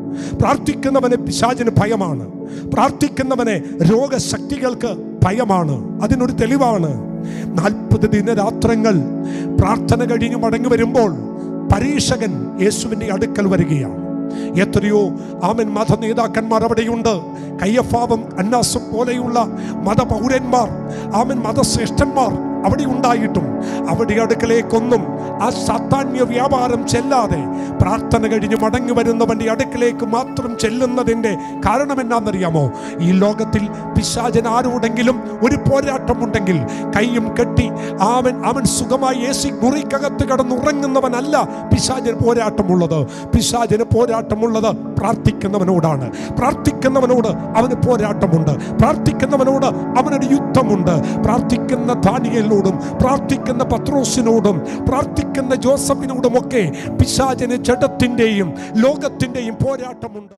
പ്രാർത്ഥിക്കുന്നവന് പിശാചിന് ഭയമാണ് പ്രാർത്ഥിക്കുന്നവനെ രോഗശക്തികൾക്ക് ഭയമാണ് അതിനൊരു തെളിവാണ് നാൽപ്പത് ദിനരാത്രങ്ങൾ പ്രാർത്ഥന കഴിഞ്ഞ് മടങ്ങി വരുമ്പോൾ പരീക്ഷകൻ യേശുവിൻ്റെ അടുക്കൽ വരികയാണ് എത്രയോ ആമൻ മത നേതാക്കന്മാർ അവിടെയുണ്ട് കയ്യഫാവും അന്നാസും പോലെയുള്ള മതപൗരന്മാർ ആമൻ മതശ്രേഷ്ഠന്മാർ അവിടെ ഉണ്ടായിട്ടും അവിടെ അടുക്കലേക്കൊന്നും ആ സാത്താന്യ വ്യാപാരം ചെല്ലാതെ പ്രാർത്ഥന കഴിഞ്ഞ് മടങ്ങി വരുന്നവന്റെ അടുക്കലേക്ക് മാത്രം ചെല്ലുന്നതിൻ്റെ കാരണം എന്നാണെന്നറിയാമോ ഈ ലോകത്തിൽ പിശാചൻ ആരോടെങ്കിലും ഒരു പോരാട്ടമുണ്ടെങ്കിൽ കൈയും കെട്ടി അവൻ അവൻ സുഖമായി എ സി മുറിക്കകത്ത് കിടന്നുറങ്ങുന്നവനല്ല പിശാചന് പോരാട്ടമുള്ളത് പിശാചന് പോരാട്ടമുള്ളത് പ്രാർത്ഥിക്കുന്നവനോടാണ് പ്രാർത്ഥിക്കുന്നവനോട് അവന് പോരാട്ടമുണ്ട് പ്രാർത്ഥിക്കുന്നവനോട് അവനൊരു യുദ്ധമുണ്ട് പ്രാർത്ഥിക്കുന്ന ദാനിയലിനോടും പ്രാർത്ഥിക്കുന്ന പത്രോസിനോടും പ്രാർത്ഥിക്കുന്ന ജോസഫിനോടുമൊക്കെ പിശാചന് ജഡത്തിൻ്റെയും ലോകത്തിൻ്റെയും പോരാട്ടമുണ്ട്